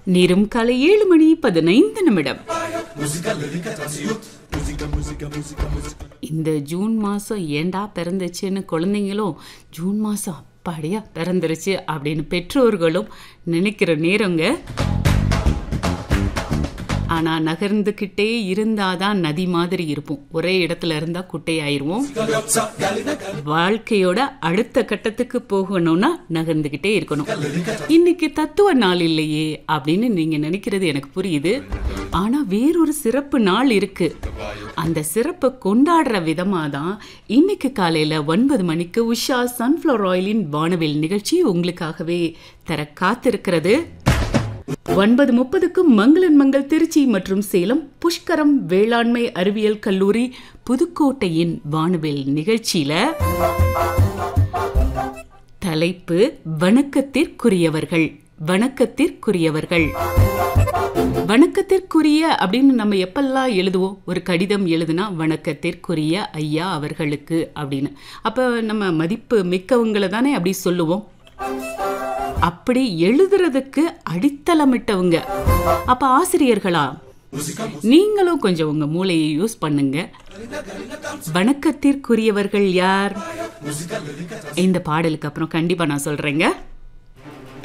நேரம் காலை ஏழு மணி பதினைந்து நிமிடம் இந்த ஜூன் மாதம் ஏண்டா பிறந்துச்சுன்னு குழந்தைங்களும் ஜூன் மாதம் அப்பாடியா பிறந்துருச்சு அப்படின்னு பெற்றோர்களும் நினைக்கிற நேரங்க ஆனால் நகர்ந்துக்கிட்டே இருந்தாதான் நதி மாதிரி இருப்போம் ஒரே இடத்துல இருந்தால் குட்டையாயிருவோம் வாழ்க்கையோட அடுத்த கட்டத்துக்கு போகணும்னா நகர்ந்துக்கிட்டே இருக்கணும் இன்னைக்கு தத்துவ நாள் இல்லையே அப்படின்னு நீங்க நினைக்கிறது எனக்கு புரியுது ஆனா வேறொரு சிறப்பு நாள் இருக்கு அந்த சிறப்பை கொண்டாடுற விதமாக தான் இன்னைக்கு காலையில ஒன்பது மணிக்கு உஷா சன்ஃப்ளவர் ஆயிலின் வானவில் நிகழ்ச்சி உங்களுக்காகவே தர காத்திருக்கிறது ஒன்பது முப்பதுக்கு மங்களன் மங்கள் திருச்சி மற்றும் சேலம் புஷ்கரம் வேளாண்மை அறிவியல் கல்லூரி புதுக்கோட்டையின் வானவில் நிகழ்ச்சியில தலைப்பு வணக்கத்திற்குரியவர்கள் வணக்கத்திற்குரியவர்கள் வணக்கத்திற்குரிய அப்படின்னு நம்ம எப்பெல்லாம் எழுதுவோம் ஒரு கடிதம் எழுதுனா வணக்கத்திற்குரிய ஐயா அவர்களுக்கு அப்படின்னு அப்ப நம்ம மதிப்பு மிக்கவங்களை தானே அப்படி சொல்லுவோம் அப்படி எழுதுறதுக்கு அடித்தளமிட்டவங்க அப்ப ஆசிரியர்களா நீங்களும் கொஞ்சம் உங்க மூளையை யூஸ் பண்ணுங்க வணக்கத்திற்குரியவர்கள் யார் இந்த பாடலுக்கு அப்புறம் கண்டிப்பா நான் சொல்றேங்க